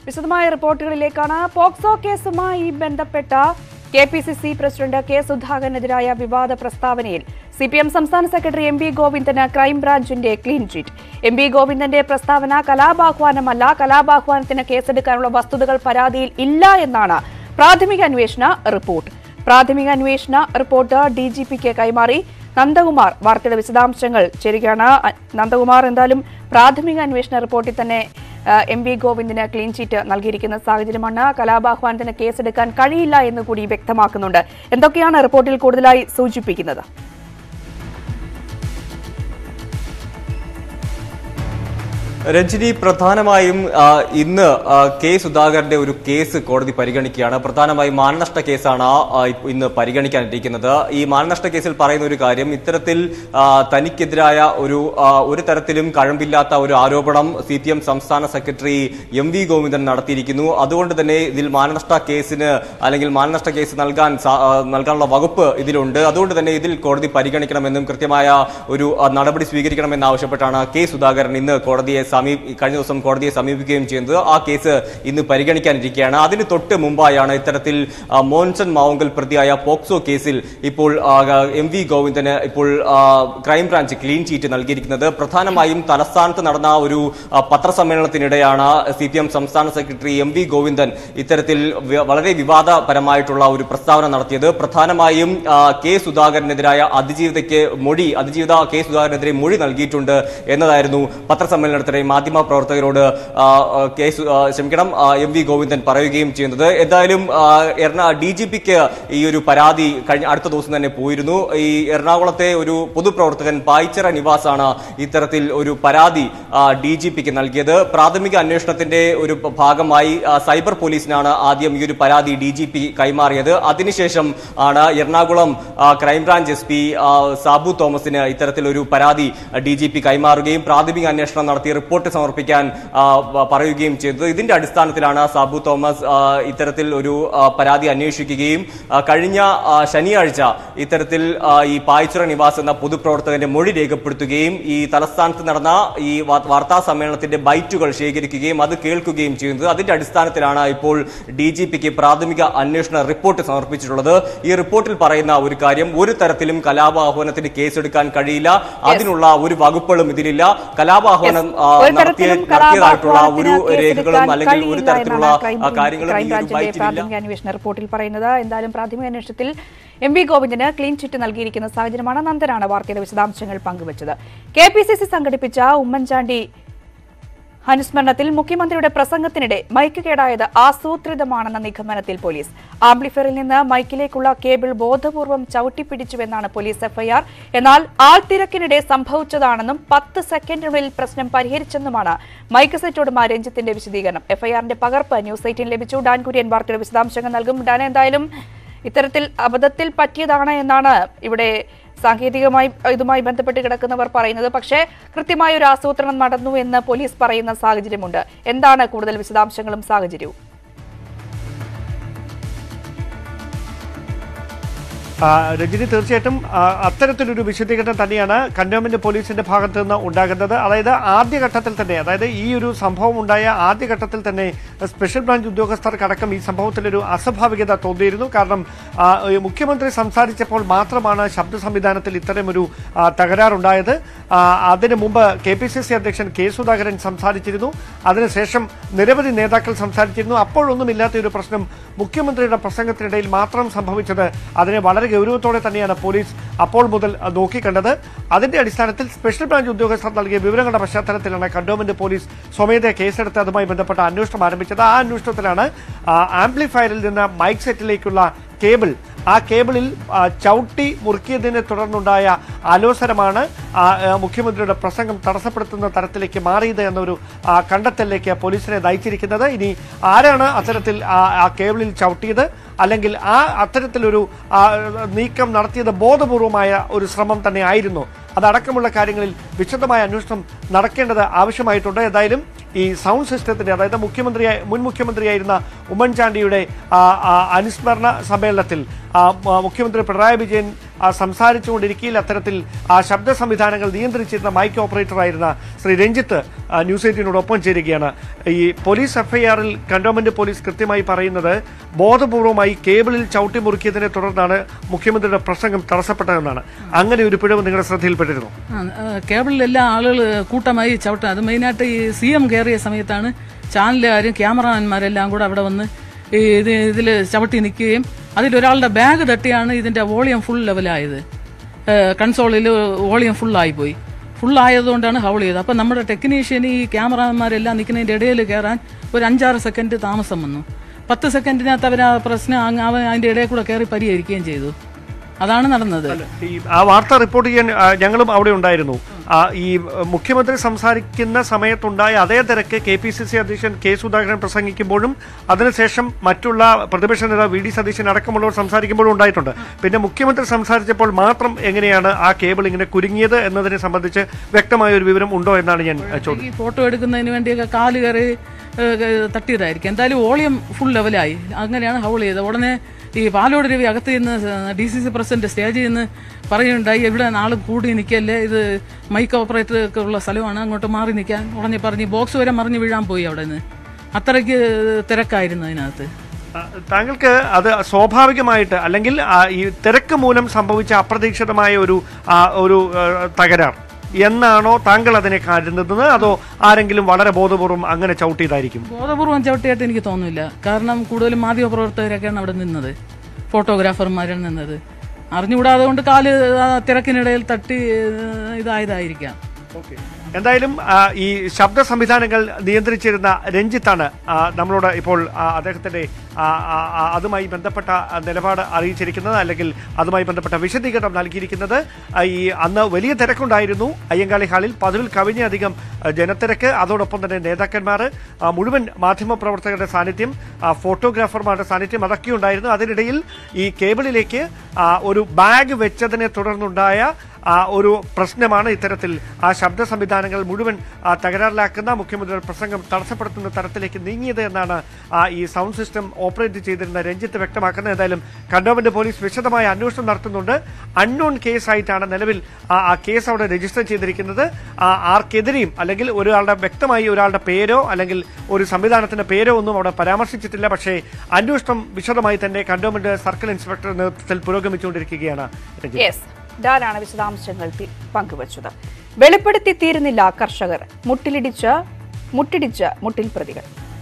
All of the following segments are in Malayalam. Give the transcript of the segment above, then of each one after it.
വിശദമായ റിപ്പോർട്ടുകളിലേക്കാണ് പോക്സോ കേസുമായി ബന്ധപ്പെട്ട K P C C president K സുധാകരനെതിരായ വിവാദ പ്രസ്താവനയിൽ സി പി എം സംസ്ഥാന സെക്രട്ടറി എം വി ഗോവിന്ദന് ക്രൈംബ്രാഞ്ചിന്റെ ക്ലീൻ ചിറ്റ് എം വി ഗോവിന്ദന്റെ പ്രസ്താവന കലാപാഹ്വാനമല്ല കലാപാഹ്വാനത്തിന് കേസെടുക്കാനുള്ള വസ്തുതകൾ പരാതിയിൽ ഇല്ല എന്നാണ് പ്രാഥമിക അന്വേഷണ റിപ്പോർട്ട് പ്രാഥമിക അന്വേഷണ റിപ്പോർട്ട് ഡി ജി പിക്ക് കൈമാറി നന്ദകുമാർ വാർത്തയുടെ വിശദാംശങ്ങൾ ചേരുകയാണ് അ- നന്ദകുമാർ എന്തായാലും പ്രാഥമിക അന്വേഷണ റിപ്പോർട്ടിൽ തന്നെ ആ, എം വി ഗോവിന്ദിന് ക്ലീൻ ചീറ്റ് നൽകിയിരിക്കുന്ന സാഹചര്യമാണ് കലാപാഹ്വാനത്തിന് കേസെടുക്കാൻ കഴിയില്ല എന്ന് കൂടി വ്യക്തമാക്കുന്നുണ്ട് എന്തൊക്കെയാണ് റിപ്പോർട്ടിൽ കൂടുതലായി സൂചിപ്പിക്കുന്നത് രഞ്ജിനി പ്രധാനമായും ആ, ഇന്ന് ആ, കെ സുധാകരന്റെ ഒരു കേസ് കോടതി പരിഗണിക്കുകയാണ് പ്രധാനമായും മാനനഷ്ട കേസാണ് ആ, ഇപ്പ- ഇന്ന് പരിഗണിക്കാനിരിക്കുന്നത് ഈ മാനനഷ്ട കേസിൽ പറയുന്ന ഒരു കാര്യം ഇത്തരത്തിൽ ആ, തനിക്കെതിരായ ഒരു ആ, ഒരു തരത്തിലും കഴമ്പില്ലാത്ത ഒരു ആരോപണം സി പി എം സംസ്ഥാന സെക്രട്ടറി എം വി ഗോവിന്ദൻ നടത്തിയിരിക്കുന്നു അതുകൊണ്ട് തന്നെ ഇതിൽ മാനനഷ്ട കേസിന് അല്ലെങ്കിൽ മാനനഷ്ട കേസ് നൽകാൻ സാ- ആ, നൽകാനുള്ള വകുപ്പ് ഇതിലുണ്ട് അതുകൊണ്ട് തന്നെ ഇതിൽ കോടതി പരിഗണിക്കണമെന്നും കൃത്യമായ ഒരു ആ, നടപടി സ്വീകരിക്കണമെന്ന് ആവശ്യപ്പെട്ടാണ് കെ സുധാകരൻ ഇന്ന് കോടതിയെ സമീപ കഴിഞ്ഞ ദിവസം കോടതിയെ സമീപിക്കുകയും ചെയ്യുന്നത് ആ കേസ് ഇന്ന് പരിഗണിക്കാനിരിക്കുകയാണ് അതിന് തൊട്ട് മുമ്പായാണ് ഇത്തരത്തിൽ ആ, മോൻസൺ മാവുങ്കൽ പ്രതിയായ പോക്സോ കേസിൽ ഇപ്പോൾ ആ, എം വി ഗോവിന്ദന് ഇപ്പോൾ ആ, ക്രൈംബ്രാഞ്ച് ക്ലീൻ ചീറ്റ് നൽകിയിരിക്കുന്നത് പ്രധാനമായും തലസ്ഥാനത്ത് നടന്ന ഒരു ആ, പത്രസമ്മേളനത്തിനിടെയാണ് സി പി എം സംസ്ഥാന സെക്രട്ടറി എം വി ഗോവിന്ദൻ ഇത്തരത്തിൽ വ- വളരെ വിവാദപരമായിട്ടുള്ള ഒരു പ്രസ്താവന നടത്തിയത് പ്രധാനമായും ആ, കെ സുധാകരനെതിരായ അതിജീവിതയ്ക്ക് മൊഴി അതിജീവിത കെ സുധാകരനെതിരെ മൊഴി നൽകിയിട്ടുണ്ട് എന്നതായിരുന്നു പത്രസമ്മേളനത്തിലെ മാധ്യമ പ്രവർത്തകരോട് ആ, ആ, കെ സു- ആ, ക്ഷമിക്കണം ആ, എം വി ഗോവിന്ദൻ പറയുകയും ചെയ്യുന്നത് എന്തായാലും ആ, എറണാ ഡി ജി പിക്ക് ഈ ഒരു പരാതി കഴിഞ്ഞ അടുത്ത ദിവസം തന്നെ പോയിരുന്നു ഈ എറണാകുളത്തെ ഒരു പൊതുപ്രവർത്തകൻ പായിച്ചിറ നിവാസാണ് ഇത്തരത്തിൽ ഒരു പരാതി ഡി ജി പിക്ക് നൽകിയത് പ്രാഥമിക അന്വേഷണത്തിന്റെ ഒരു പ- ഭാഗമായി ആ, സൈബർ പോലീസിനാണ് ആദ്യം ഈ ഒരു പരാതി ഡി ജി പി കൈമാറിയത് അതിനുശേഷം ആണ് എറണാകുളം ആ, ക്രൈംബ്രാഞ്ച് എസ് പി സാബു തോമസിന് ഇത്തരത്തിലൊരു പരാതി ഡി ജി പി കൈമാറുകയും പ്രാഥമിക അന്വേഷണം നടത്തി റിപ്പോർട്ട് സമർപ്പിക്കാൻ ആ, പ- പറയുകയും ചെയ്തത് ഇതിന്റെ അടിസ്ഥാനത്തിലാണ് സാബു തോമസ് ആ, ഇത്തരത്തിൽ ഒരു ആ, പരാതി അന്വേഷിക്കുകയും ആ, കഴിഞ്ഞ ആ, ശനിയാഴ്ച ഇത്തരത്തിൽ ആ, ഈ പായ്ച്ചിറ നിവാസ് എന്ന പൊതുപ്രവർത്തകന്റെ മൊഴി രേഖപ്പെടുത്തുകയും ഈ തലസ്ഥാനത്ത് നടന്ന ഈ വാ- വാർത്താ സമ്മേളനത്തിന്റെ ബൈറ്റുകൾ ശേഖരിക്കുകയും അത് കേൾക്കുകയും ചെയ്യുന്നത് അതിന്റെ അടിസ്ഥാനത്തിലാണ് ഇപ്പോൾ ഡി ജി പിക്ക് പ്രാഥമിക അന്വേഷണ റിപ്പോർട്ട് സമർപ്പിച്ചിട്ടുള്ളത് ഈ റിപ്പോർട്ടിൽ പറയുന്ന ഒരു കാര്യം ഒരു തരത്തിലും കലാപാഹ്വാനത്തിന് കേസെടുക്കാൻ കഴിയില്ല അതിനുള്ള ഒരു വകുപ്പുകളും ഇതിലില്ല കലാപാഹ്വാനം ആ, ഒരു നടത്തിയ തരത്തിലും നടത്തിയതായിട്ടുള്ള ഒരു കലാപാഹ്വാനത്തിന് രേഖകളും കേസെടുക്കാൻ അല്ലെങ്കിൽ ഒരു കഴിയില്ല തരത്തിലുള്ള എന്നാണ് ക്രൈം ആ, കാര്യങ്ങളും ഈ ഒരു ക്രൈംബ്രാഞ്ചിന്റെ ബൈറ്റിലില്ല പ്രാഥമിക അന്വേഷണ റിപ്പോർട്ടിൽ പറയുന്നത് എന്തായാലും പ്രാഥമിക അന്വേഷണത്തിൽ എം വി ഗോവിന്ദന് ക്ലീൻ ചിറ്റ് നൽകിയിരിക്കുന്ന സാഹചര്യമാണ് നന്ദനാണ് വാർത്തയുടെ വിശദാംശങ്ങൾ പങ്കുവച്ചത് കെ പി സി സി സംഘടിപ്പിച്ച ഉമ്മൻചാണ്ടി അനുസ്മരണത്തിൽ മുഖ്യമന്ത്രിയുടെ പ്രസംഗത്തിനിടെ മൈക്ക് കേടായത് ആസൂത്രിതമാണെന്ന നിഗമനത്തിൽ പോലീസ് ആംപ്ലിഫയറിൽ നിന്ന് മൈക്കിലേക്കുള്ള കേബിൾ ബോധപൂർവം ചവിട്ടിപ്പിടിച്ചുവെന്നാണ് പോലീസ് എഫ്ഐആർ എന്നാൽ ആൾത്തിരക്കിനിടെ സംഭവിച്ചതാണെന്നും പത്ത് സെക്കൻഡിനുള്ളിൽ പ്രശ്നം പരിഹരിച്ചെന്നുമാണ് മൈക്ക് സെറ്റ് ഉടമ രഞ്ജിത്തിന്റെ വിശദീകരണം എഫ്ഐആറിന്റെ പകർപ്പ് ന്യൂസ് എയ്റ്റീൻ ലഭിച്ചു ഡാൻ കുര്യൻ വാർത്തയുടെ വിശദാംശങ്ങൾ നൽകും ഡാൻ എന്തായാലും ഇത്തരത്തിൽ അബദ്ധത്തിൽ പറ്റിയതാണ് എന്നാണ് ഇവിടെ സാങ്കേതികമായി ഇതുമായി ബന്ധപ്പെട്ട് കിടക്കുന്നവർ പറയുന്നത് പക്ഷേ കൃത്യമായ ഒരു ആസൂത്രണം നടന്നു എന്ന് പോലീസ് പറയുന്ന സാഹചര്യമുണ്ട് എന്താണ് കൂടുതൽ വിശദാംശങ്ങളും സാഹചര്യവും ആ, രജനി തീർച്ചയായിട്ടും ആ, അത്തരത്തിലൊരു വിശദീകരണം തന്നെയാണ് കന്റോൺമെന്റ് പോലീസിന്റെ ഭാഗത്ത് നിന്ന് ഉണ്ടാകുന്നത് അതായത് ആദ്യഘട്ടത്തിൽ തന്നെ അതായത് ഈ ഒരു സംഭവം ഉണ്ടായ ആദ്യഘട്ടത്തിൽ തന്നെ സ്പെഷ്യൽ ബ്രാഞ്ച് ഉദ്യോഗസ്ഥർക്കടക്കം ഈ സംഭവത്തിലൊരു അസ്വാഭാവികത തോന്നിയിരുന്നു കാരണം ആ, ഈ മുഖ്യമന്ത്രി സംസാരിച്ചപ്പോൾ മാത്രമാണ് ശബ്ദ സംവിധാനത്തിൽ ഇത്തരമൊരു ആ, തകരാറുണ്ടായത് ആ, അതിനു മുമ്പ് കെ പി സി സി അധ്യക്ഷൻ കെ സുധാകരൻ സംസാരിച്ചിരുന്നു അതിനുശേഷം നിരവധി നേതാക്കൾ സംസാരിച്ചിരുന്നു അപ്പോഴൊന്നും ഇല്ലാത്ത ഒരു പ്രശ്നം മുഖ്യമന്ത്രിയുടെ പ്രസംഗത്തിനിടയിൽ മാത്രം സംഭവിച്ചത് അതിനെ വളരെ ഗൗരവത്തോടെ തന്നെയാണ് പോലീസ് അപ്പോൾ മുതൽ അഹ്, നോക്കിക്കണ്ടത് അതിന്റെ അടിസ്ഥാനത്തിൽ സ്പെഷ്യൽ ബ്രാഞ്ച് ഉദ്യോഗസ്ഥർ നൽകിയ വിവരങ്ങളുടെ പശ്ചാത്തലത്തിലാണ് കണ്ടോൺമെന്റ് പോലീസ് സ്വമേധയാ കേസെടുത്ത് അതുമായി ബന്ധപ്പെട്ട അന്വേഷണം ആരംഭിച്ചത് ആ അന്വേഷണത്തിലാണ് ആ, ആംപ്ലിഫയറിൽ നിന്ന് മൈക്ക് സെറ്റിലേക്കുള്ള കേബിൾ ആ കേബിളിൽ ആ, ചവിട്ടി മുറുക്കിയതിനെ തുടർന്നുണ്ടായ ആലോചനമാണ് ആ, ആ, മുഖ്യമന്ത്രിയുടെ പ്രസംഗം തടസ്സപ്പെടുത്തുന്ന തരത്തിലേക്ക് മാറിയത് എന്നൊരു ആ, കണ്ടെത്തലിലേക്ക് പോലീസിനെ നയിച്ചിരിക്കുന്നത് ഇനി ആരാണ് അത്തരത്തിൽ ആ ആ കേബിളിൽ ചവിട്ടിയത് അല്ലെങ്കിൽ ആ അത്തരത്തിലൊരു ആ, നീക്കം നടത്തിയത് ബോധപൂർവമായ ഒരു ശ്രമം തന്നെ ആയിരുന്നു അതടക്കമുള്ള കാര്യങ്ങളിൽ വിശദമായ അന്വേഷണം നടക്കേണ്ടത് ആവശ്യമായിട്ടുണ്ട് ഏതായാലും ഈ സൗണ്ട് സിസ്റ്റത്തിന്റെ അതായത് മുഖ്യമന്ത്രിയായ മുൻ മുഖ്യമന്ത്രിയായിരുന്ന ഉമ്മൻചാണ്ടിയുടെ ആ, ആ, അനുസ്മരണ സമ്മേളനത്തിൽ ആ, മ- മുഖ്യമന്ത്രി പിണറായി വിജയൻ ആ, സംസാരിച്ചുകൊണ്ടിരിക്കയിൽ അത്തരത്തിൽ ആ ശബ്ദ സംവിധാനങ്ങൾ നിയന്ത്രിച്ചിരുന്ന മൈക്ക് ഓപ്പറേറ്റർ ആയിരുന്ന ശ്രീ രഞ്ജിത്ത് ആ, ന്യൂസ് എയ്റ്റീനോടൊപ്പം ചേരുകയാണ് ഈ പോലീസ് എഫ്ഐആറിൽ കന്റോൺമെന്റ് പോലീസ് കൃത്യമായി പറയുന്നത് ബോധപൂർവമായി കേബിളിൽ ചവിട്ടി മുറുക്കിയതിനെ തുടർന്നാണ് മുഖ്യമന്ത്രിയുടെ പ്രസംഗം തടസ്സപ്പെട്ടതെന്നാണ് അങ്ങനെ ഒരു പിഴവ് നിങ്ങളുടെ ശ്രദ്ധയിൽപ്പെട്ടിരുന്നു ആ, ആ, കേബിളിലെല്ലാം ആളുകൾ കൂട്ടമായി ചവിട്ടാൻ അത് മെയിനായിട്ട് ഈ സി എം കയറിയ സമയത്താണ് ചാനലുകാരും ക്യാമറാമാന്മാരെല്ലാം കൂടെ അവിടെ വന്ന് ഈ ഇത് ഇതിൽ ചവിട്ടി നിൽക്കുകയും അതിലൊരാളുടെ ബാഗ് തട്ടിയാണ് ഇതിൻ്റെ വോളിയം ഫുൾ ലെവലായത് കൺസോളിൽ വോളിയം ഫുള്ളായിപ്പോയി ഫുള്ളായതുകൊണ്ടാണ് ഹൗൾ ചെയ്തത് അപ്പം നമ്മുടെ ടെക്നീഷ്യൻ ഈ ക്യാമറാമാരെല്ലാം നിൽക്കുന്നതിൻ്റെ ഇടയിൽ കയറാൻ ഒരു അഞ്ചാറ് സെക്കൻഡ് താമസം വന്നു പത്ത് സെക്കൻഡിനകത്ത് അവർ ആ പ്രശ്നം അങ്ങ് അവൻ അതിൻ്റെ ഇടയിൽ കൂടെ കയറി പരിഹരിക്കുകയും ചെയ്തു അതാണ് നടന്നത് ഈ ആ വാർത്ത റിപ്പോർട്ട് ചെയ്യാൻ ആ, ഞങ്ങളും അവിടെ ഉണ്ടായിരുന്നു ആ, ഈ ആ, മുഖ്യമന്ത്രി സംസാരിക്കുന്ന സമയത്തുണ്ടായ അതേ തിരക്ക് കെ പി സി സി അധ്യക്ഷൻ കെ സുധാകരൻ പ്രസംഗിക്കുമ്പോഴും അതിനുശേഷം മറ്റുള്ള പ്രതിപക്ഷ നേതാവ് വി ഡി സതീശൻ അടക്കമുള്ളവർ സംസാരിക്കുമ്പോഴും ഉണ്ടായിട്ടുണ്ട് പിന്നെ മുഖ്യമന്ത്രി സംസാരിച്ചപ്പോൾ മാത്രം എങ്ങനെയാണ് ആ കേബിൾ ഇങ്ങനെ കുരുങ്ങിയത് എന്നതിനെ സംബന്ധിച്ച് വ്യക്തമായ ഒരു വിവരം ഉണ്ടോ എന്നാണ് ഞാൻ ആ, ചോദിച്ചത് ഈ ഫോട്ടോ എടുക്കുന്നതിന് വേണ്ടിയൊക്കെ കാല് കയറി ഏഹ്, തട്ടിയതായിരിക്കും എന്തായാലും വോളിയം ഫുൾ ലെവലായി അങ്ങനെയാണ് ഹൗൾ ചെയ്തത് ഉടനെ ഈ പാലോട് രവി അകത്ത് നിന്ന് ഡി സി സി പ്രസിഡന്റ് സ്റ്റേജിൽ നിന്ന് പറയുന്നുണ്ടായി ഇവിടെ നാളെ കൂടി നിൽക്കല്ലേ ഇത് മൈക്ക് ഓപ്പറേറ്റർ ഒക്കെ ഉള്ള സ്ഥലമാണ് അങ്ങോട്ട് മാറി നിൽക്കാൻ ഉടനെ പറഞ്ഞ് ബോക്സ് വരെ മറിഞ്ഞ് വീഴാൻ പോയി അവിടെ നിന്ന് അത്രയ്ക്ക് തിരക്കായിരുന്നു അതിനകത്ത് ആ, താങ്കൾക്ക് അത് സ്വാഭാവികമായിട്ട് അല്ലെങ്കിൽ ആ, ഈ തിരക്ക് മൂലം സംഭവിച്ച അപ്രതീക്ഷിതമായ ഒരു ആ, ഒരു ആ, തകരാർ എന്നാണോ താങ്കൾ അതിനെ കരുതുന്നത് അതോ ആരെങ്കിലും വളരെ ബോധപൂർവം അങ്ങനെ ചവിട്ടിയതായിരിക്കും ബോധപൂർവം ചവിട്ടിയായിട്ട് എനിക്ക് തോന്നുന്നില്ല കാരണം കൂടുതലും മാധ്യമ പ്രവർത്തകരൊക്കെയാണ് അവിടെ നിന്നത് ഫോട്ടോഗ്രാഫർമാരാണ് നിന്നത് അറിഞ്ഞുകൂടാതെ കൊണ്ട് കാല് ആ തിരക്കിനിടയിൽ തട്ടി ഏഹ്, ഇതായതായിരിക്കാം എന്തായാലും ആ, ഈ ശബ്ദ സംവിധാനങ്ങൾ നിയന്ത്രിച്ചിരുന്ന രഞ്ജിത്താണ് ആ, നമ്മളോട് ഇപ്പോൾ ആ, അദ്ദേഹത്തിന്റെ ആ, ആ, ആ, അതുമായി ബന്ധപ്പെട്ട നിലപാട് അറിയിച്ചിരിക്കുന്നത് അല്ലെങ്കിൽ അതുമായി ബന്ധപ്പെട്ട വിശദീകരണം നൽകിയിരിക്കുന്നത് ആ, ഈ അന്ന് വലിയ തിരക്കുണ്ടായിരുന്നു അയ്യങ്കാളി ഹാളിൽ പതിവിൽ കവിഞ്ഞധികം ആ, ജനത്തിരക്ക് അതോടൊപ്പം തന്നെ നേതാക്കന്മാർ ആ, മുഴുവൻ മാധ്യമപ്രവർത്തകരുടെ സാന്നിധ്യം ആ, ഫോട്ടോഗ്രാഫർമാരുടെ സാന്നിധ്യം അതൊക്കെ ഉണ്ടായിരുന്നു അതിനിടയിൽ ഈ കേബിളിലേക്ക് ആ, ഒരു ബാഗ് വെച്ചതിനെ തുടർന്നുണ്ടായ ആ ഒരു പ്രശ്നമാണ് ഇത്തരത്തിൽ ആ ശബ്ദ സംവിധാനങ്ങൾ മുഴുവൻ ആ, തകരാറിലാക്കുന്ന മുഖ്യമന്ത്രിയുടെ പ്രസംഗം തടസ്സപ്പെടുത്തുന്ന തരത്തിലേക്ക് നീങ്ങിയത് എന്നാണ് ആ, ഈ സൗണ്ട് സിസ്റ്റം ഓപ്പറേറ്റ് ചെയ്തിരുന്ന രഞ്ജിത്ത് വ്യക്തമാക്കുന്നത് ഏതായാലും കണ്ടോൺമെന്റ് പോലീസ് വിശദമായ അന്വേഷണം നടത്തുന്നുണ്ട് അൺനോൺ കേസായിട്ടാണ് നിലവിൽ ആ ആ കേസ് അവിടെ രജിസ്റ്റർ ചെയ്തിരിക്കുന്നത് ആ, ആർക്കെതിരെയും അല്ലെങ്കിൽ ഒരാളുടെ വ്യക്തമായി ഒരാളുടെ പേരോ അല്ലെങ്കിൽ ഒരു സംവിധാനത്തിന്റെ പേരോ ഒന്നും അവിടെ പരാമർശിച്ചിട്ടില്ല പക്ഷേ അന്വേഷണം വിശദമായി തന്നെ കണ്ടോൺമെന്റ് സർക്കിൾ ഇൻസ്പെക്ടർ നേതൃത്വത്തിൽ പുരോഗമിച്ചുകൊണ്ടിരിക്കുകയാണ് രഞ്ജിത്ത് യെസ് ഡാനാണ് വിശദാംശങ്ങൾ തി- പങ്കുവച്ചത് വെളിപ്പെടുത്തി തീരുന്നില്ല കർഷകർ മുട്ടിലിടിച്ച് മുട്ടിടിച്ച് മുട്ടിൽ പ്രതികൾ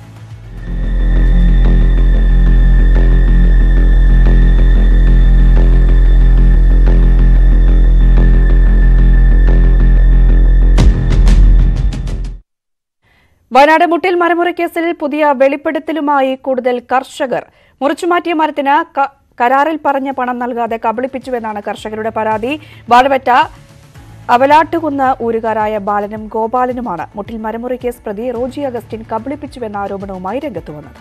വയനാട് മുട്ടിൽ മരമുറി കേസിൽ പുതിയ വെളിപ്പെടുത്തലുമായി കൂടുതൽ കർഷകർ മുറിച്ചുമാറ്റിയ മരത്തിന് ക- കരാറിൽ പറഞ്ഞ പണം നൽകാതെ കബളിപ്പിച്ചുവെന്നാണ് കർഷകരുടെ പരാതി വാഴവറ്റ അവലാട്ടുകുന്ന് ഊരുകാരായ ബാലനും ഗോപാലനുമാണ് മുട്ടിൽ മരമുറി കേസ് പ്രതി റോജി അഗസ്റ്റിൻ കബളിപ്പിച്ചുവെന്ന ആരോപണവുമായി രംഗത്തുവന്നത്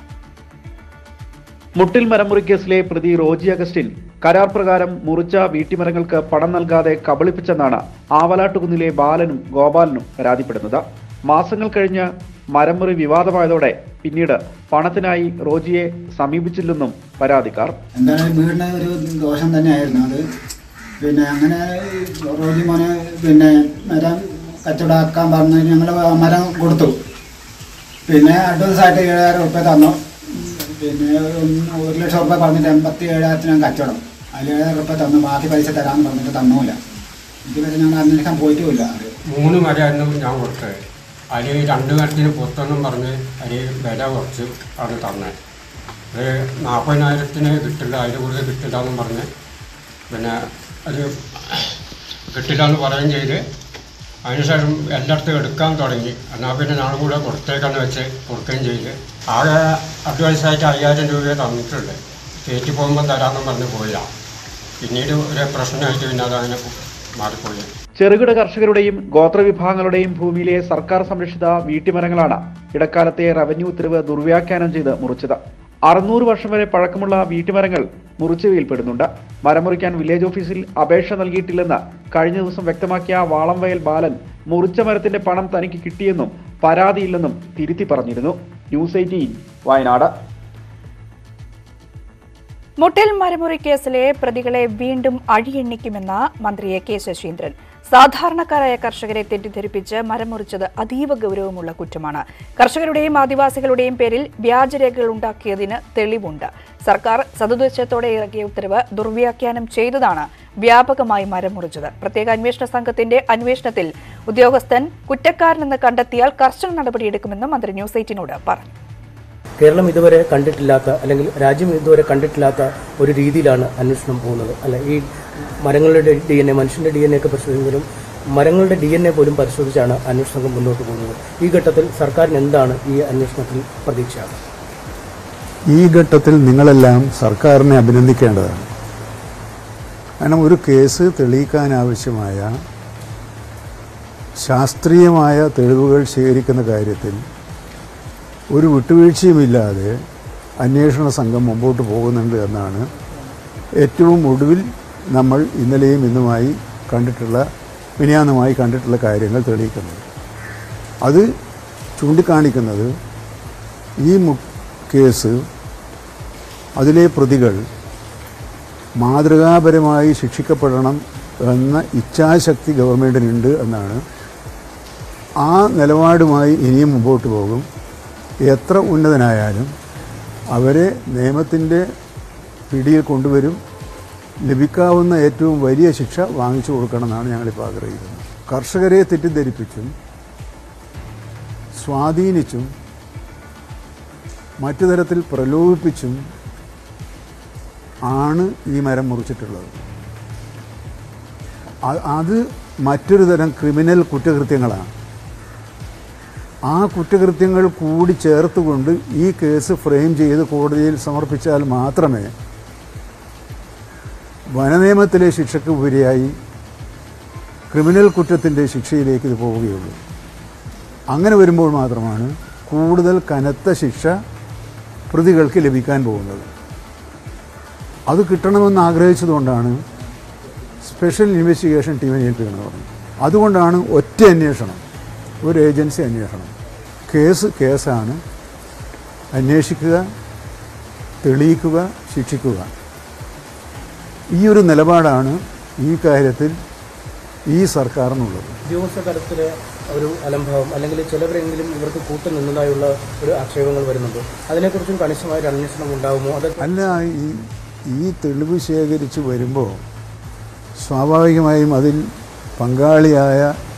മുട്ടിൽ മരമുറി കേസിലെ പ്രതി റോജി അഗസ്റ്റിൻ കരാർ പ്രകാരം മുറിച്ച വീട്ടിമരങ്ങൾക്ക് പണം നൽകാതെ കബളിപ്പിച്ചെന്നാണ് ആവലാട്ടുകുന്നിലെ ബാലനും ഗോപാലനും പരാതിപ്പെടുന്നത് മാസങ്ങൾ കഴിഞ്ഞ് മരമുറി വിവാദമായതോടെ പിന്നീട് പണത്തിനായി റോജിയെ സമീപിച്ചില്ലെന്നും പരാതിക്കാർ എന്തായാലും വീടിന് ഒരു ദോഷം തന്നെയായിരുന്നു അത് പിന്നെ അങ്ങനെ ഈ റോജി മോനെ പിന്നെ മരം കച്ചവടമാക്കാൻ പറഞ്ഞ് ഞങ്ങൾ മരം കൊടുത്തു പിന്നെ അഡ്വാൻസ് ആയിട്ട് ഏഴായിരം ഉറുപ്പ്യ തന്നു പിന്നെ ഒരു- ഒരു ലക്ഷം ഉറുപ്പ്യ പറഞ്ഞിട്ട് എൺപത്തി ഏഴായിരത്തിന് ഞാൻ കച്ചവടം അതിൽ ഏഴായിരം ഉറുപ്പ്യ തന്നു ബാക്കി പൈസ തരാമെന്ന് പറഞ്ഞിട്ട് തന്നൂല ഇതുവരെ ഞങ്ങൾ അന്വേഷിക്കാൻ പോയിട്ടുമില്ല അത് മൂന്ന് മരമായിരുന്നു ഞാൻ കൊടുത്തത് അതിൽ രണ്ട് മരത്തിന് പുറത്തൊന്നും പറഞ്ഞ് അതിൽ വില കുറച്ച് ആണ് തന്നെ അത് നാൽപ്പതിനായിരത്തിന് കിട്ടില്ല അതിൽ കൂടുതൽ കിട്ടില്ല എന്നും പറഞ്ഞ് പിന്നെ അത് കിട്ടില്ല എന്ന് പറയുകയും ചെയ്ത് അതിനുശേഷം എല്ലായിടത്തും എടുക്കാൻ തുടങ്ങി എന്നാൽ പിന്നെ നാളെ കൂടെ കൊടുത്തേക്കാന്ന് വെച്ച് കൊടുക്കുകയും ചെയ്ത് ആകെ അഡ്വാൻസായിട്ട് അയ്യായിരം രൂപ തന്നിട്ടുണ്ട് കയറ്റി പോകുമ്പോൾ തരാമെന്നും പറഞ്ഞ് പോയില്ല പിന്നീട് ഒരു പ്രശ്നമായിട്ട് പിന്നെ അതങ്ങനെ മാറിപ്പോയി ചെറുകിട കർഷകരുടെയും ഗോത്രവിഭാഗങ്ങളുടെയും ഭൂമിയിലെ സർക്കാർ സംരക്ഷിത വീട്ടുമരങ്ങളാണ് ഇടക്കാലത്തെ റവന്യൂ ഉത്തരവ് ദുർവ്യാഖ്യാനം ചെയ്ത് മുറിച്ചത് അറുന്നൂറ് വർഷം വരെ പഴക്കമുള്ള വീട്ടുമരങ്ങൾ മുറിച്ചുവയിൽപ്പെടുന്നുണ്ട് മരം മുറിക്കാൻ വില്ലേജ് ഓഫീസിൽ അപേക്ഷ നൽകിയിട്ടില്ലെന്ന് കഴിഞ്ഞ ദിവസം വ്യക്തമാക്കിയ വാളംവയൽ ബാലൻ മുറിച്ച മരത്തിന്റെ പണം തനിക്ക് കിട്ടിയെന്നും പരാതിയില്ലെന്നും തിരുത്തി പറഞ്ഞിരുന്നു ന്യൂസ് എയ്റ്റീൻ വയനാട് മുട്ടിൽ മരമുറി കേസിലെ പ്രതികളെ വീണ്ടും അഴിയെണ്ണിക്കുമെന്ന മന്ത്രി എ കെ ശശീന്ദ്രൻ സാധാരണക്കാരായ കർഷകരെ തെറ്റിദ്ധരിപ്പിച്ച് മരം മുറിച്ചത് അതീവ ഗൗരവമുള്ള കുറ്റമാണ് കർഷകരുടെയും ആദിവാസികളുടെയും പേരിൽ വ്യാജരേഖകൾ ഉണ്ടാക്കിയതിന് തെളിവുണ്ട് സർക്കാർ സതുദ്ദേശത്തോടെ ഇറക്കിയ ഉത്തരവ് ദുർവ്യാഖ്യാനം ചെയ്തതാണ് വ്യാപകമായി മരം മുറിച്ചത് പ്രത്യേക അന്വേഷണ സംഘത്തിന്റെ അന്വേഷണത്തിൽ ഉദ്യോഗസ്ഥൻ കുറ്റക്കാരനെന്ന് കണ്ടെത്തിയാൽ കർശന നടപടിയെടുക്കുമെന്നും മന്ത്രി ന്യൂസ് എയ്റ്റിനോട് പറഞ്ഞു കേരളം ഇതുവരെ കണ്ടിട്ടില്ലാത്ത അല്ലെങ്കിൽ രാജ്യം ഇതുവരെ കണ്ടിട്ടില്ലാത്ത ഒരു രീതിയിലാണ് അന്വേഷണം പോകുന്നത് അല്ല ഈ മരങ്ങളുടെ ഡി എൻ എ മനുഷ്യന്റെ ഡി എൻ എ ഒക്കെ പരിശോധിക്കുന്നതിലും മരങ്ങളുടെ ഡി എൻ എ പോലും പരിശോധിച്ചാണ് അന്വേഷണ സംഘം മുന്നോട്ട് പോകുന്നത് ഈ ഘട്ടത്തിൽ സർക്കാരിന് എന്താണ് ഈ അന്വേഷണത്തിൽ പ്രതീക്ഷ ഈ ഘട്ടത്തിൽ നിങ്ങളെല്ലാം സർക്കാരിനെ അഭിനന്ദിക്കേണ്ടതാണ് കാരണം ഒരു കേസ് തെളിയിക്കാനാവശ്യമായ ശാസ്ത്രീയമായ തെളിവുകൾ ശേഖരിക്കുന്ന കാര്യത്തിൽ ഒരു വിട്ടുവീഴ്ചയുമില്ലാതെ അന്വേഷണ സംഘം മുമ്പോട്ട് പോകുന്നുണ്ട് എന്നാണ് ഏറ്റവും ഒടുവിൽ നമ്മൾ ഇന്നലെയും ഇന്നുമായി കണ്ടിട്ടുള്ള വിനിയാന്നുമായി കണ്ടിട്ടുള്ള കാര്യങ്ങൾ തെളിയിക്കുന്നത് അത് ചൂണ്ടിക്കാണിക്കുന്നത് ഈ മു കേസ് അതിലെ പ്രതികൾ മാതൃകാപരമായി ശിക്ഷിക്കപ്പെടണം എന്ന ഇച്ഛാശക്തി ഗവൺമെൻറ്റിനുണ്ട് എന്നാണ് ആ നിലപാടുമായി ഇനിയും മുമ്പോട്ട് പോകും എത്ര ഉന്നതനായാലും അവരെ നിയമത്തിൻ്റെ പിടിയിൽ കൊണ്ടുവരും ലഭിക്കാവുന്ന ഏറ്റവും വലിയ ശിക്ഷ വാങ്ങിച്ചു കൊടുക്കണമെന്നാണ് ഞങ്ങളിപ്പോൾ ആഗ്രഹിക്കുന്നത് കർഷകരെ തെറ്റിദ്ധരിപ്പിച്ചും സ്വാധീനിച്ചും മറ്റു തരത്തിൽ പ്രലോഭിപ്പിച്ചും ആണ് ഈ മരം മുറിച്ചിട്ടുള്ളത് അ- അത് മറ്റൊരു തരം ക്രിമിനൽ കുറ്റകൃത്യങ്ങളാണ് ആ കുറ്റകൃത്യങ്ങൾ കൂടി ചേർത്തുകൊണ്ട് ഈ കേസ് ഫ്രെയിം ചെയ്ത് കോടതിയിൽ സമർപ്പിച്ചാൽ മാത്രമേ വനനിയമത്തിലെ ശിക്ഷയ്ക്ക് ഉപരിയായി ക്രിമിനൽ കുറ്റത്തിൻ്റെ ശിക്ഷയിലേക്ക് ഇത് പോവുകയുള്ളൂ അങ്ങനെ വരുമ്പോൾ മാത്രമാണ് കൂടുതൽ കനത്ത ശിക്ഷ പ്രതികൾക്ക് ലഭിക്കാൻ പോകുന്നത് അത് കിട്ടണമെന്ന് ആഗ്രഹിച്ചതുകൊണ്ടാണ് സ്പെഷ്യൽ ഇൻവെസ്റ്റിഗേഷൻ ടീമിനെ ഏൽപ്പിക്കുന്നത് പറഞ്ഞു അതുകൊണ്ടാണ് ഒറ്റ അന്വേഷണം ഒരു ഏജൻസി അന്വേഷണം കേസ് കേസാണ് അന്വേഷിക്കുക തെളിയിക്കുക ശിക്ഷിക്കുക ഈ ഒരു നിലപാടാണ് ഈ കാര്യത്തിൽ ഈ സർക്കാരിനുള്ളത് ഉദ്യോഗസ്ഥ തലത്തിലെ ഒരു അലംഭാവം അല്ലെങ്കിൽ ചിലവരെങ്കിലും ഇവർക്ക് കൂട്ടു നിന്നതായുള്ള ഒരു ആക്ഷേപങ്ങൾ വരുന്നുണ്ട് അതിനെക്കുറിച്ചും കണിശമായ ഒരു അന്വേഷണം ഉണ്ടാകുമോ അത് അല്ല ഈ ഈ തെളിവ് ശേഖരിച്ച് വരുമ്പോൾ സ്വാഭാവികമായും അതിൽ പങ്കാളിയായ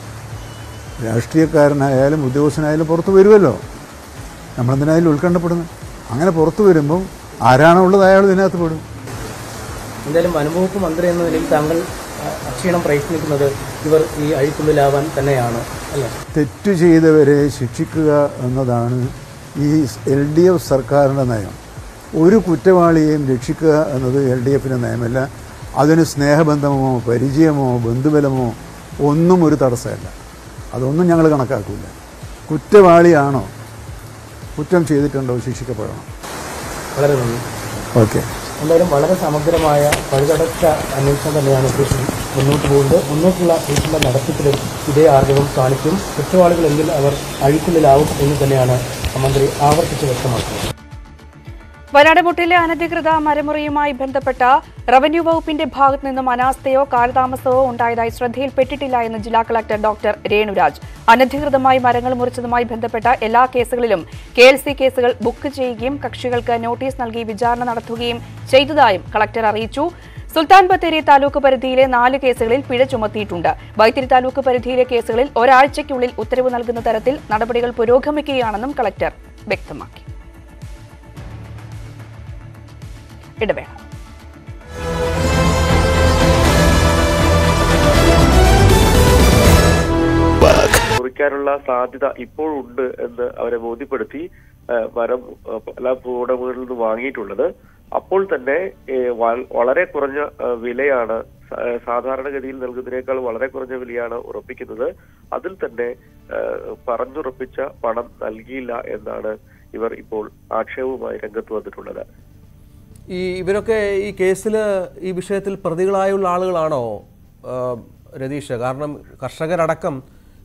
രാഷ്ട്രീയക്കാരനായാലും ഉദ്യോഗസ്ഥനായാലും പുറത്ത് വരുമല്ലോ നമ്മളെന്തിനായാലും ഉത്കണ്ഠപ്പെടുന്നത് അങ്ങനെ പുറത്ത് വരുമ്പോൾ ആരാണോ ഉള്ളത് അയാൾ ഇതിനകത്ത് പെടും എന്തായാലും വനംവകുപ്പ് മന്ത്രി എന്ന നിലയിൽ താങ്കൾ ആ, അക്ഷീണം പ്രയത്നിക്കുന്നത് ഇവർ ഈ അഴിക്കുള്ളിലാവാൻ തന്നെയാണ് അല്ലേ തെറ്റു ചെയ്തവരെ ശിക്ഷിക്കുക എന്നതാണ് ഈ എൽ ഡി എഫ് സർക്കാരിൻ്റെ നയം ഒരു കുറ്റവാളിയെയും രക്ഷിക്കുക എന്നത് എൽ ഡി എഫിൻ്റെ നയമല്ല അതിന് സ്നേഹബന്ധമോ പരിചയമോ ബന്ധുബലമോ ഒന്നും ഒരു തടസ്സമല്ല അതൊന്നും ഞങ്ങൾ കണക്കാക്കില്ല കുറ്റവാളിയാണോ കുറ്റം ചെയ്തിട്ടുണ്ടോ ശിക്ഷിക്കപ്പെടണം വളരെ നന്ദി ഓക്കെ എന്തായാലും വളരെ സമഗ്രമായ പഴുതടച്ച അന്വേഷണം തന്നെയാണ് കൃഷി മുന്നോട്ട് പോകുന്നത് മുന്നോട്ടുള്ള കൃഷിയുടെ നടത്തിപ്പിലും ഇതേ ആർജവം കാണിക്കും കുറ്റവാളികളെങ്കിൽ അവർ അഴിക്കുള്ളിലാവും എന്ന് തന്നെയാണ് മന്ത്രി ആവർത്തിച്ച് വ്യക്തമാക്കുന്നത് വയനാട് മുട്ടിലെ അനധികൃത മരമുറിയുമായി ബന്ധപ്പെട്ട റവന്യൂ വകുപ്പിന്റെ ഭാഗത്തു നിന്നും അനാസ്ഥയോ കാലതാമസമോ ഉണ്ടായതായി ശ്രദ്ധയിൽപ്പെട്ടിട്ടില്ല എന്ന് ജില്ലാ കളക്ടർ ഡോക്ടർ രേണുരാജ് അനധികൃതമായി മരങ്ങൾ മുറിച്ചതുമായി ബന്ധപ്പെട്ട എല്ലാ കേസുകളിലും കെ എൽ സി കേസുകൾ ബുക്ക് ചെയ്യുകയും കക്ഷികൾക്ക് നോട്ടീസ് നൽകി വിചാരണ നടത്തുകയും ചെയ്തതായും കളക്ടർ അറിയിച്ചു സുൽത്താൻ ബത്തേരി താലൂക്ക് പരിധിയിലെ നാല് കേസുകളിൽ പിഴ ചുമത്തിയിട്ടുണ്ട് വൈത്തിരി താലൂക്ക് പരിധിയിലെ കേസുകളിൽ ഒരാഴ്ചയ്ക്കുള്ളിൽ ഉത്തരവ് നൽകുന്ന തരത്തിൽ നടപടികൾ പുരോഗമിക്കുകയാണെന്നും കളക്ടർ വ്യക്തമാക്കി ഇടവേള മുറിക്കാനുള്ള സാധ്യത ഇപ്പോഴുണ്ട് എന്ന് അവരെ ബോധ്യപ്പെടുത്തി ആ, മരം ആ, പല ഭൂവുടമകളിൽ നിന്ന് വാങ്ങിയിട്ടുള്ളത് അപ്പോൾ തന്നെ ഏ, വ- വളരെ കുറഞ്ഞ ആ, വിലയാണ് സ- ആ, സാധാരണഗതിയിൽ നൽകുന്നതിനേക്കാൾ വളരെ കുറഞ്ഞ വിലയാണ് ഉറപ്പിക്കുന്നത് അതിൽ തന്നെ ആ, പറഞ്ഞുറപ്പിച്ച പണം നൽകിയില്ല എന്നാണ് ഇവർ ഇപ്പോൾ ആക്ഷേപവുമായി രംഗത്ത് വന്നിട്ടുള്ളത് ഈ ഇവരൊക്കെ ഈ കേസിൽ ഈ വിഷയത്തിൽ പ്രതികളായുള്ള ആളുകളാണോ ആ, രതീഷ് കാരണം കർഷകരടക്കം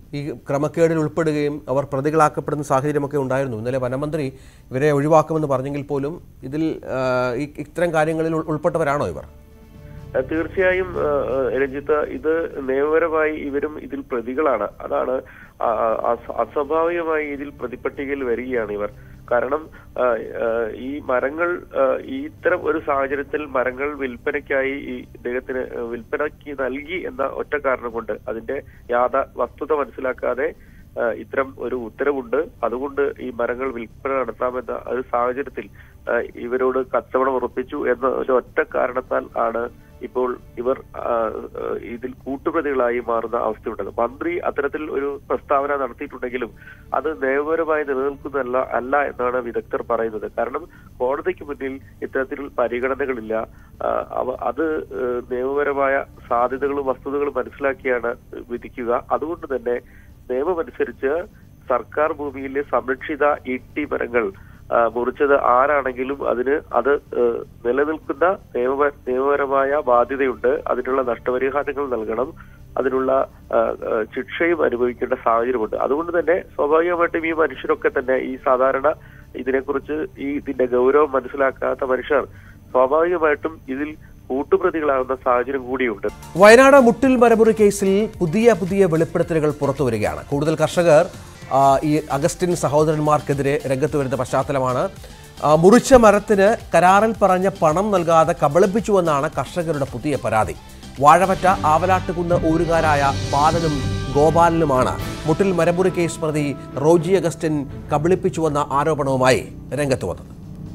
ഈ ക്രമക്കേടിൽ ഉൾപ്പെടുകയും അവർ പ്രതികളാക്കപ്പെടുന്ന സാഹചര്യമൊക്കെ ഉണ്ടായിരുന്നു ഇന്നലെ വനമന്ത്രി ഇവരെ ഒഴിവാക്കുമെന്ന് പറഞ്ഞെങ്കിൽ പോലും ഇതിൽ ആ, ഈ- ഇത്തരം കാര്യങ്ങളിൽ ഉൾ- ഉൾപ്പെട്ടവരാണോ ഇവർ ഏഹ് തീർച്ചയായും ഏഹ്, ഏഹ്, രഞ്ജിത്ത് ഇത് നിയമപരമായി ഇവരും ഇതിൽ പ്രതികളാണ് അതാണ് ആ- ആ- അസ- അസ്വാഭാവികമായി ഇതിൽ പ്രതിപട്ടികയിൽ വരികയാണ് ഇവർ കാരണം ആഹ്, ആഹ്, ഈ മരങ്ങൾ ആഹ്, ഈ ഇത്തരം ഒരു സാഹചര്യത്തിൽ മരങ്ങൾ വിൽപ്പനയ്ക്കായി ഈ ഇദ്ദേഹത്തിന് വിൽപ്പനയ്ക്ക് നൽകി എന്ന ഒറ്റ കാരണം കൊണ്ട് അതിന്റെ യാഥാ വസ്തുത മനസ്സിലാക്കാതെ ആഹ്, ഇത്തരം ഒരു ഉത്തരവുണ്ട് അതുകൊണ്ട് ഈ മരങ്ങൾ വിൽപ്പന നടത്താമെന്ന ഒരു സാഹചര്യത്തിൽ ആഹ്, ഇവരോട് കച്ചവടം ഉറപ്പിച്ചു എന്ന ഒരു ഒറ്റ കാരണത്താൽ ആണ് ഇപ്പോൾ ഇവർ ആഹ്, ആഹ്, ഇതിൽ കൂട്ടുപ്രതികളായി മാറുന്ന അവസ്ഥയുണ്ടത് മന്ത്രി അത്തരത്തിൽ ഒരു പ്രസ്താവന നടത്തിയിട്ടുണ്ടെങ്കിലും അത് നിയമപരമായി നിലനിൽക്കുന്നതല്ല അല്ല എന്നാണ് വിദഗ്ധർ പറയുന്നത് കാരണം കോടതിക്ക് മുന്നിൽ ഇത്തരത്തിൽ പരിഗണനകളില്ല ആഹ്, അവ അത് ഏഹ്, നിയമപരമായ സാധ്യതകളും വസ്തുതകളും മനസ്സിലാക്കിയാണ് വിധിക്കുക അതുകൊണ്ട് തന്നെ നിയമമനുസരിച്ച് സർക്കാർ ഭൂമിയിലെ സംരക്ഷിത ഈട്ടി മരങ്ങൾ ആ, മുറിച്ചത് ആരാണെങ്കിലും അതിന് അത് ഏഹ്, നിലനിൽക്കുന്ന നിയമ നിയമപരമായ ബാധ്യതയുണ്ട് അതിനുള്ള നഷ്ടപരിഹാരങ്ങൾ നൽകണം അതിനുള്ള ആ, ആ, ശിക്ഷയും അനുഭവിക്കേണ്ട സാഹചര്യമുണ്ട് അതുകൊണ്ട് തന്നെ സ്വാഭാവികമായിട്ടും ഈ മനുഷ്യരൊക്കെ തന്നെ ഈ സാധാരണ ഇതിനെക്കുറിച്ച് ഈ ഇതിന്റെ ഗൗരവം മനസ്സിലാക്കാത്ത മനുഷ്യർ സ്വാഭാവികമായിട്ടും ഇതിൽ കൂട്ടുപ്രതികളാകുന്ന സാഹചര്യം കൂടിയുണ്ട് വയനാട് മുട്ടിൽ മരമുറി കേസിൽ പുതിയ പുതിയ വെളിപ്പെടുത്തലുകൾ പുറത്തു വരികയാണ് കൂടുതൽ കർഷകർ ആ, ഈ അഗസ്റ്റിൻ സഹോദരന്മാർക്കെതിരെ രംഗത്ത് വരുന്ന പശ്ചാത്തലമാണ് ആ, മുറിച്ച മരത്തിന് കരാറിൽ പറഞ്ഞ പണം നൽകാതെ കബളിപ്പിച്ചുവെന്നാണ് കർഷകരുടെ പുതിയ പരാതി വാഴവറ്റ ആവലാട്ടുകുന്ന് ഊരുകാരായ ബാലനും ഗോപാലനുമാണ് മുട്ടിൽ മരമുറി കേസ് പ്രതി റോജി അഗസ്റ്റിൻ കബളിപ്പിച്ചുവെന്ന ആരോപണവുമായി രംഗത്ത് വന്നത്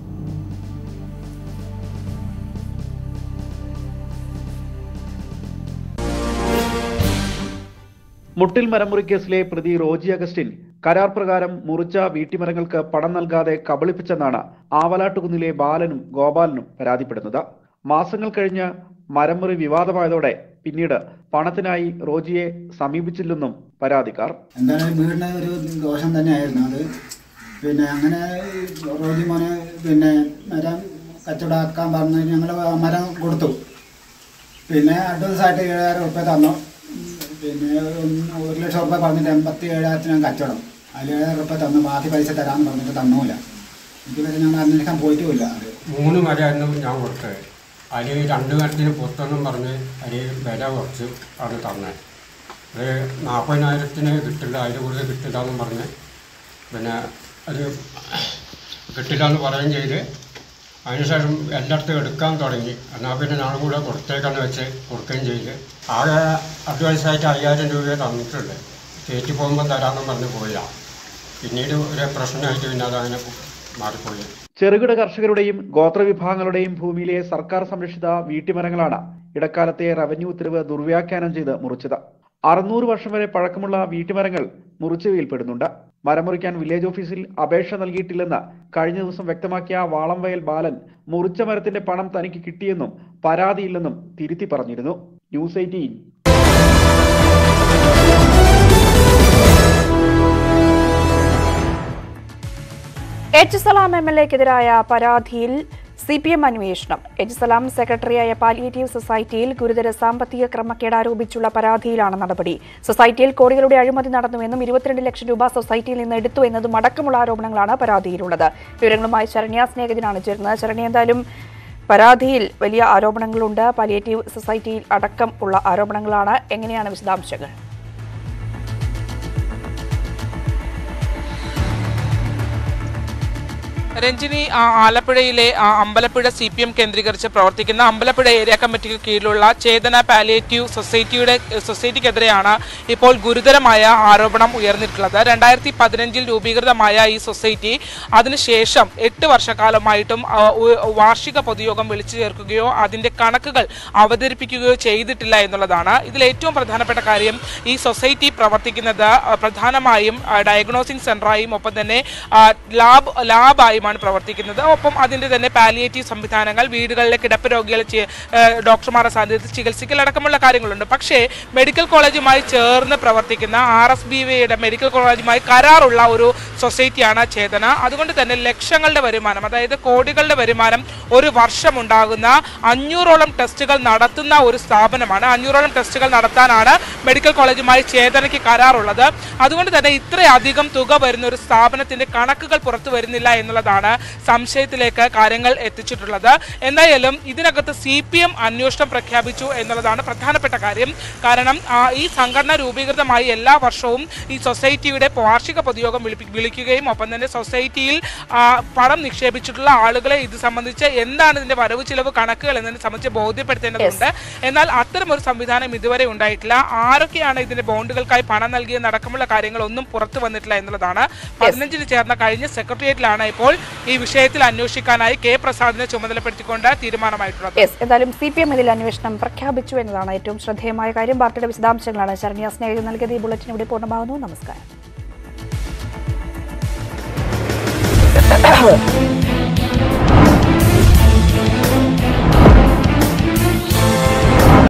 മുട്ടിൽ മരമുറി കേസിലെ പ്രതി റോജി അഗസ്റ്റിൻ കരാർ പ്രകാരം മുറിച്ച വീട്ടിമരങ്ങൾക്ക് പണം നൽകാതെ കബളിപ്പിച്ചെന്നാണ് ആവലാട്ടുകുന്നിലെ ബാലനും ഗോപാലനും പരാതിപ്പെടുന്നത് മാസങ്ങൾ കഴിഞ്ഞ് മരമുറി വിവാദമായതോടെ പിന്നീട് പണത്തിനായി റോജിയെ സമീപിച്ചില്ലെന്നും പരാതിക്കാർ എന്തായാലും വീടിന് ഒരു ദോഷം തന്നെയായിരുന്നു അത് പിന്നെ അങ്ങനെ റോജി മോനെ പിന്നെ മരം കച്ചവടമാക്കാൻ പറഞ്ഞ് ഞങ്ങൾ മരം കൊടുത്തു പിന്നെ അഡ്വാൻസ് ആയിട്ട് ഏഴായിരം ഉറുപ്പ്യ തന്നു പിന്നെ ഒന്ന് ഒരു ലക്ഷം ഉറുപ്പ്യ പറഞ്ഞിട്ട് എൺപത്തി ഏഴായിരത്തിന് ഞാൻ കച്ചവടം അതിൽ ഏഴായിരം ഉറുപ്പ്യ തന്നു ബാക്കി പൈസ തരാമെന്ന് പറഞ്ഞിട്ട് തന്നൂല ഇതുവരെ ഞങ്ങൾ അന്വേഷിക്കാൻ പോയിട്ടുമില്ല അത് മൂന്ന് മരമായിരുന്നു ഞാൻ കൊടുത്തത് അതിൽ രണ്ട് മരത്തിന് പുറത്തൊന്നും പറഞ്ഞ് അതിൽ വില കുറച്ച് ആണ് തന്നെ അത് നാൽപ്പതിനായിരത്തിന് കിട്ടില്ല അതിൽ കൂടുതൽ കിട്ടില്ല എന്നും പറഞ്ഞ് പിന്നെ അത് കിട്ടില്ല എന്ന് പറയുകയും ചെയ്ത് അതിനുശേഷം എല്ലായിടത്തും എടുക്കാൻ തുടങ്ങി എന്നാൽ പിന്നെ ഞാൻ കൂടെ കൊടുത്തേക്കാന്ന് വെച്ച് കൊടുക്കുകയും ചെയ്ത് ആകെ അഡ്വാൻസായിട്ട് അയ്യായിരം രൂപ തന്നിട്ടുണ്ട് കയറ്റി പോകുമ്പോൾ തരാമെന്നും പറഞ്ഞ് പോയില്ല പിന്നീട് ഒരു പ്രശ്നമായിട്ട് പിന്നെ അതങ്ങനെ മാറിപ്പോയി ചെറുകിട കർഷകരുടെയും ഗോത്രവിഭാഗങ്ങളുടെയും ഭൂമിയിലെ സർക്കാർ സംരക്ഷിത വീട്ടിമരങ്ങളാണ് ഇടക്കാലത്തെ റവന്യൂ ഉത്തരവ് ദുർവ്യാഖ്യാനം ചെയ്ത് മുറിച്ചത് അറുന്നൂറ് വർഷം വരെ പഴക്കമുള്ള വീട്ടുമരങ്ങൾ മുറിച്ചുവയിൽപ്പെടുന്നുണ്ട് മരം മുറിക്കാൻ വില്ലേജ് ഓഫീസിൽ അപേക്ഷ നൽകിയിട്ടില്ലെന്ന് കഴിഞ്ഞ ദിവസം വ്യക്തമാക്കിയ വാളംവയൽ ബാലൻ മുറിച്ച മരത്തിന്റെ പണം തനിക്ക് കിട്ടിയെന്നും പരാതിയില്ലെന്നും തിരുത്തി പറഞ്ഞിരുന്നു news eighteen H Salam M L എക്കെതിരായ പരാതിയിൽ സി പി എം അന്വേഷണം എച്ച് സലാം സെക്രട്ടറിയായ പാലിയേറ്റീവ് സൊസൈറ്റിയിൽ ഗുരുതര സാമ്പത്തിക ക്രമക്കേട് ആരോപിച്ചുള്ള പരാതിയിലാണ് നടപടി സൊസൈറ്റിയിൽ കോടികളുടെ അഴിമതി നടന്നുവെന്നും ഇരുപത്തിരണ്ട് ലക്ഷം രൂപ സൊസൈറ്റിയിൽ നിന്ന് എടുത്തു എന്നതും അടക്കമുള്ള ആരോപണങ്ങളാണ് പരാതിയിലുള്ളത് വിവരങ്ങളുമായി ശരണ്യ സ്നേഹത്തിനാണ് ചേർന്നത് ശരണ്യ എന്തായാലും പരാതിയിൽ വലിയ ആരോപണങ്ങളുണ്ട് പാലിയേറ്റീവ് സൊസൈറ്റിയിൽ അടക്കം ഉള്ള ആരോപണങ്ങളാണ് എങ്ങനെയാണ് വിശദാംശങ്ങൾ രഞ്ജിനി ആ, ആലപ്പുഴയിലെ ആ, അമ്പലപ്പുഴ സി പി എം കേന്ദ്രീകരിച്ച് പ്രവർത്തിക്കുന്ന അമ്പലപ്പുഴ ഏരിയ കമ്മിറ്റിക്ക് കീഴിലുള്ള ചേതന പാലിയേറ്റീവ് സൊസൈറ്റിയുടെ സൊസൈറ്റിക്കെതിരെയാണ് ഇപ്പോൾ ഗുരുതരമായ ആരോപണം ഉയർന്നിട്ടുള്ളത് രണ്ടായിരത്തി പതിനഞ്ചിൽ രൂപീകൃതമായ ഈ സൊസൈറ്റി അതിനുശേഷം എട്ട് വർഷക്കാലമായിട്ടും ആ, ഉ- വാർഷിക പൊതുയോഗം വിളിച്ചു ചേർക്കുകയോ അതിന്റെ കണക്കുകൾ അവതരിപ്പിക്കുകയോ ചെയ്തിട്ടില്ല എന്നുള്ളതാണ് ഇതിൽ ഏറ്റവും പ്രധാനപ്പെട്ട കാര്യം ഈ സൊസൈറ്റി പ്രവർത്തിക്കുന്നത് ആ, പ്രധാനമായും ആ, ഡയഗ്നോസിംഗ് സെന്ററായും ഒപ്പം തന്നെ ആ, ലാബ് ലാബായും കോളേജുമാണ് പ്രവർത്തിക്കുന്നത് ഒപ്പം അതിന്റെ തന്നെ പാലിയേറ്റീവ് സംവിധാനങ്ങൾ വീടുകളിലെ കിടപ്പ് രോഗികളെ ചി- ഏഹ് ഡോക്ടർമാരുടെ സാന്നിധ്യത്തിൽ ചികിത്സിക്കൽ അടക്കമുള്ള കാര്യങ്ങളുണ്ട് പക്ഷേ മെഡിക്കൽ കോളേജുമായി ചേർന്ന് പ്രവർത്തിക്കുന്ന ആർ എസ് ബി വിയുടെ മെഡിക്കൽ കോളേജുമായി കരാറുള്ള ഒരു സൊസൈറ്റിയാണ് ചേതന അതുകൊണ്ട് തന്നെ ലക്ഷങ്ങളുടെ വരുമാനം അതായത് കോടികളുടെ വരുമാനം ഒരു വർഷം ഉണ്ടാകുന്ന അഞ്ഞൂറോളം ടെസ്റ്റുകൾ നടത്തുന്ന ഒരു സ്ഥാപനമാണ് അഞ്ഞൂറോളം ടെസ്റ്റുകൾ നടത്താനാണ് മെഡിക്കൽ കോളേജുമായി ചേതനയ്ക്ക് കരാറുള്ളത് അതുകൊണ്ട് തന്നെ ഇത്രയധികം തുക വരുന്ന ഒരു സ്ഥാപനത്തിന്റെ കണക്കുകൾ പുറത്തു വരുന്നില്ല എന്നുള്ളതാണ് സംശയത്തിലേക്ക് കാര്യങ്ങൾ എത്തിച്ചിട്ടുള്ളത് എന്തായാലും ഇതിനകത്ത് സി പി എം അന്വേഷണം പ്രഖ്യാപിച്ചു എന്നുള്ളതാണ് പ്രധാനപ്പെട്ട കാര്യം കാരണം ആ, ഈ സംഘടന രൂപീകൃതമായി എല്ലാ വർഷവും ഈ സൊസൈറ്റിയുടെ വാർഷിക പൊതുയോഗം വിളിപ്പി- വിളിക്കുകയും ഒപ്പം തന്നെ സൊസൈറ്റിയിൽ ആ, പണം നിക്ഷേപിച്ചിട്ടുള്ള ആളുകളെ ഇത് സംബന്ധിച്ച് എന്താണ് ഇതിന്റെ വരവ് ചിലവ് കണക്കുകൾ എന്നതിനെ സംബന്ധിച്ച് ബോധ്യപ്പെടുത്തേണ്ടതുണ്ട് എന്നാൽ അത്തരം ഒരു സംവിധാനം ഇതുവരെ ഉണ്ടായിട്ടില്ല ആരൊക്കെയാണ് ഇതിന്റെ ബോണ്ടുകൾക്കായി പണം നൽകിയെന്ന് അടക്കമുള്ള കാര്യങ്ങൾ ഒന്നും പുറത്തു വന്നിട്ടില്ല എന്നുള്ളതാണ് പതിനഞ്ചിന് ചേർന്ന കഴിഞ്ഞ സെക്രട്ടേറിയറ്റിലാണ് ഇപ്പോൾ ഈ വിഷയത്തിൽ അന്വേഷിക്കാനായി കെ പ്രസാദിനെ ചുമതലപ്പെടുത്തിക്കൊണ്ട് തീരുമാനമായിട്ടുള്ളത് യെസ് എന്തായാലും സി പി എം ഇതിൽ അന്വേഷണം പ്രഖ്യാപിച്ചു എന്നതാണ് ഏറ്റവും ശ്രദ്ധേയമായ കാര്യം പാർട്ടിയുടെ വിശദാംശങ്ങളാണ് ശരണ്യ സ്നേഹിതൻ നൽകിയത് ഈ ബുള്ളറ്റിൻ ഇവിടെ പൂർണ്ണമാകുന്നു നമസ്കാരം